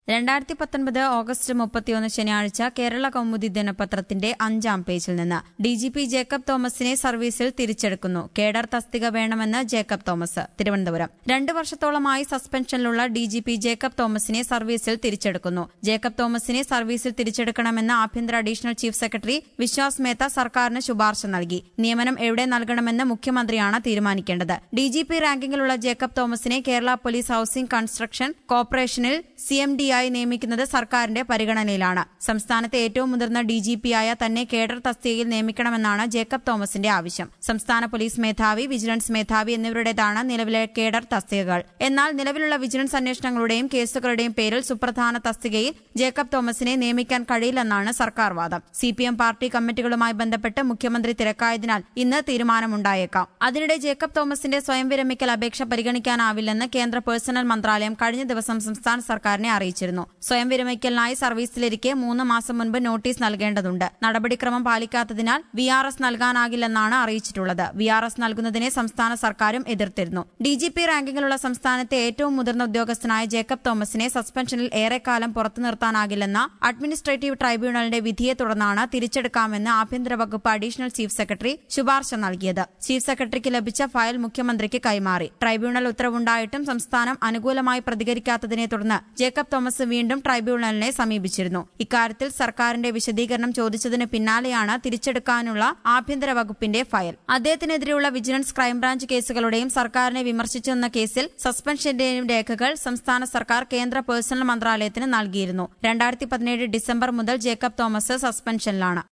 രണ്ടായിരത്തി പത്തൊൻപത് ഓഗസ്റ്റ് മുപ്പത്തിയൊന്ന് ശനിയാഴ്ച കേരള കൗമുദി ദിനപത്രത്തിന്റെ അഞ്ചാം പേജിൽ നിന്ന് ഡി ജി പി ജേക്കബ് തോമസിനെ സർവീസിൽ തിരിച്ചെടുക്കുന്നു കേഡർ തസ്തിക വേണമെന്ന് ജേക്കബ് തോമസ് തിരുവനന്തപുരം രണ്ടു വർഷത്തോളമായി സസ്പെൻഷനിലുള്ള ഡി ജി പി ജേക്കബ് തോമസിനെ സർവീസിൽ തിരിച്ചെടുക്കുന്നു ജേക്കബ് തോമസിനെ സർവീസിൽ തിരിച്ചെടുക്കണമെന്ന് ആഭ്യന്തര additional chief secretary Viswas Mehta സർക്കാരിന് ശുപാർശ നൽകി നിയമനം എവിടെ നൽകണമെന്ന് മുഖ്യമന്ത്രിയാണ് തീരുമാനിക്കേണ്ടത് ഡി ജി പി റാങ്കിങ്ങിലുള്ള ജേക്കബ് തോമസിനെ കേരള പോലീസ് ഹൌസിംഗ് കൺസ്ട്രക്ഷൻ കോർപ്പറേഷനിൽ സി എം ഡി ആയി നിയമിക്കുന്നത് സർക്കാരിന്റെ പരിഗണനയിലാണ് സംസ്ഥാനത്തെ ഏറ്റവും മുതിർന്ന ഡി ജി പി ആയ തന്നെ കേഡർ തസ്തികയിൽ നിയമിക്കണമെന്നാണ് ജേക്കബ് തോമസിന്റെ ആവശ്യം സംസ്ഥാന പോലീസ് മേധാവി വിജിലൻസ് മേധാവി എന്നിവരുടേതാണ് നിലവിലെ കേഡർ തസ്തികകൾ എന്നാൽ നിലവിലുള്ള വിജിലൻസ് അന്വേഷണങ്ങളുടെയും കേസുകളുടെയും പേരിൽ സുപ്രധാന തസ്തികയിൽ ജേക്കബ് തോമസിനെ നിയമിക്കാൻ കഴിയില്ലെന്നാണ് സർക്കാർ വാദം സി പി എം പാർട്ടി കമ്മിറ്റികളുമായി ബന്ധപ്പെട്ട് മുഖ്യമന്ത്രി തിരക്കായതിനാൽ ഇന്ന് തീരുമാനമുണ്ടായേക്കാം അതിനിടെ ജേക്കബ് തോമസിന്റെ സ്വയം വിരമിക്കൽ അപേക്ഷ പരിഗണിക്കാനാവില്ലെന്ന് കേന്ദ്ര പേഴ്സണൽ മന്ത്രാലയം കഴിഞ്ഞ ദിവസം സംസ്ഥാന സർക്കാരിനെ അറിയിച്ചിരുന്നു സ്വയം വിരമിക്കലിനായി സർവീസിലിരിക്കെ മൂന്ന് മാസം മുൻപ് നോട്ടീസ് നൽകേണ്ടതുണ്ട് നടപടിക്രമം പാലിക്കാത്തതിനാൽ വി ആർ എസ് നൽകാനാകില്ലെന്നാണ് അറിയിച്ചിട്ടുള്ളത് വി ആർ എസ് നൽകുന്നതിനെ സംസ്ഥാന സർക്കാരും എതിർത്തിരുന്നു ഡി ജി പി റാങ്കിങ്ങിലുള്ള സംസ്ഥാനത്തെ ഏറ്റവും മുതിർന്ന ഉദ്യോഗസ്ഥനായ ജേക്കബ് തോമസിനെ സസ്പെൻഷനിൽ ഏറെക്കാലം പുറത്തു നിർത്താനാകില്ലെന്ന അഡ്മിനിസ്ട്രേറ്റീവ് ട്രൈബ്യൂണലിന്റെ വിധിയെ തുടർന്നാണ് തിരിച്ചെടുക്കാമെന്ന് ആഭ്യന്തര വകുപ്പ് അഡീഷണൽ ചീഫ് സെക്രട്ടറി ശുപാർശ നൽകിയത് ചീഫ് സെക്രട്ടറിക്ക് ലഭിച്ച ഫയൽ മുഖ്യമന്ത്രിക്ക് കൈമാറി ട്രൈബ്യൂണൽ ഉത്തരവുണ്ടായിട്ടും സംസ്ഥാനം അനുകൂലമായി പ്രതികരിക്കാത്തതിനെ തുടർന്ന് ജേക്കബ് തോമസ് വീണ്ടും ട്രൈബ്യൂണലിനെ സമീപിച്ചിരുന്നു ഇക്കാര്യത്തിൽ സർക്കാരിന്റെ വിശദീകരണം ചോദിച്ചതിന് പിന്നാലെയാണ് തിരിച്ചെടുക്കാനുള്ള ആഭ്യന്തര വകുപ്പിന്റെ ഫയൽ അദ്ദേഹത്തിനെതിരെയുള്ള വിജിലൻസ് ക്രൈംബ്രാഞ്ച് കേസുകളുടെയും സർക്കാരിനെ വിമർശിച്ചെന്ന കേസിൽ സസ്പെൻഷന്റെയും രേഖകൾ സംസ്ഥാന സർക്കാർ കേന്ദ്ര പേഴ്സണൽ മന്ത്രാലയത്തിന് നൽകിയിരുന്നു രണ്ടായിരത്തി പതിനേഴ് ഡിസംബർ മുതൽ ജേക്കബ് തോമസ് സസ്പെൻഷനിലാണ്